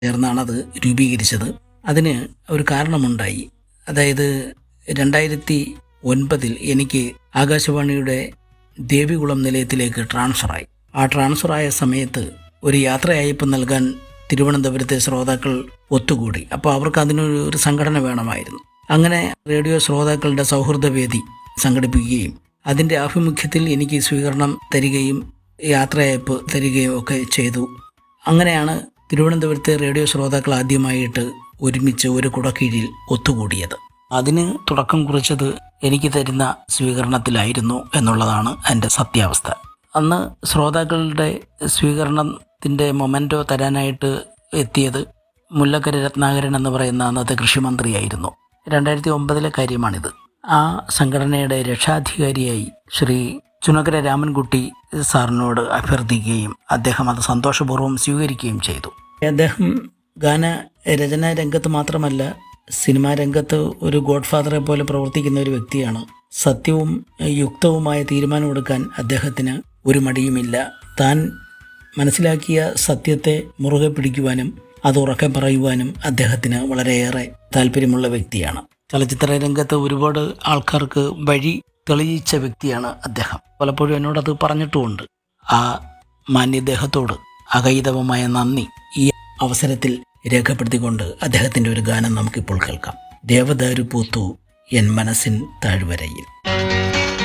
ചേർന്നാണ് അത് രൂപീകരിച്ചത് അതിന് ഒരു കാരണമുണ്ടായി അതായത് രണ്ടായിരത്തി ഒൻപതിൽ എനിക്ക് ആകാശവാണിയുടെ ദേവികുളം നിലയത്തിലേക്ക് ട്രാൻസ്ഫറായി ആ ട്രാൻസ്ഫറായ സമയത്ത് ഒരു യാത്രയയപ്പ് നൽകാൻ തിരുവനന്തപുരത്തെ ശ്രോതാക്കൾ ഒത്തുകൂടി അപ്പോൾ അവർക്ക് അതിനൊരു ഒരു സംഘടന വേണമായിരുന്നു അങ്ങനെ റേഡിയോ ശ്രോതാക്കളുടെ സൗഹൃദവേദി സംഘടിപ്പിക്കുകയും അതിൻ്റെ ആഭിമുഖ്യത്തിൽ എനിക്ക് സ്വീകരണം തരികയും യാത്രയയപ്പ് തരികയും ഒക്കെ ചെയ്തു അങ്ങനെയാണ് തിരുവനന്തപുരത്തെ റേഡിയോ ശ്രോതാക്കൾ ആദ്യമായിട്ട് ഒരുമിച്ച് ഒരു കുടക്കീഴിൽ ഒത്തുകൂടിയത് അതിന് തുടക്കം കുറിച്ചത് എനിക്ക് തരുന്ന സ്വീകരണത്തിലായിരുന്നു എന്നുള്ളതാണ് എൻ്റെ സത്യാവസ്ഥ അന്ന് ശ്രോതാക്കളുടെ സ്വീകരണത്തിൻ്റെ മൊമെൻറ്റോ തരാനായിട്ട് എത്തിയത് മുല്ലക്കര രത്നാകരൻ എന്ന് പറയുന്ന അന്നത്തെ കൃഷിമന്ത്രിയായിരുന്നു രണ്ടായിരത്തി ഒമ്പതിലെ കാര്യമാണിത് ആ സംഘടനയുടെ രക്ഷാധികാരിയായി ശ്രീ ചുനക്കര രാമൻകുട്ടി സാറിനോട് അഭ്യർത്ഥിക്കുകയും അദ്ദേഹം അത് സന്തോഷപൂർവ്വം സ്വീകരിക്കുകയും ചെയ്തു അദ്ദേഹം ഗാന രചനാ രംഗത്ത് മാത്രമല്ല സിനിമാ രംഗത്ത് ഒരു ഗോഡ് ഫാദറെ പോലെ പ്രവർത്തിക്കുന്ന ഒരു വ്യക്തിയാണ് സത്യവും യുക്തവുമായ തീരുമാനമെടുക്കാൻ അദ്ദേഹത്തിന് ഒരു മടിയുമില്ല താൻ മനസ്സിലാക്കിയ സത്യത്തെ മുറുകെ പിടിക്കുവാനും അത് ഉറക്കെ പറയുവാനും അദ്ദേഹത്തിന് വളരെയേറെ താല്പര്യമുള്ള വ്യക്തിയാണ് ചലച്ചിത്ര രംഗത്ത് ഒരുപാട് ആൾക്കാർക്ക് വഴി തെളിയിച്ച വ്യക്തിയാണ് അദ്ദേഹം പലപ്പോഴും എന്നോടത് പറഞ്ഞിട്ടുമുണ്ട് ആ മാന്യദേഹത്തോട് അകൈതവമായ നന്ദി ഈ അവസരത്തിൽ രേഖപ്പെടുത്തിക്കൊണ്ട് അദ്ദേഹത്തിൻ്റെ ഒരു ഗാനം നമുക്കിപ്പോൾ കേൾക്കാം ദേവദാരു പൂത്തു എൻ മനസ്സിൻ താഴ്വരയിൽ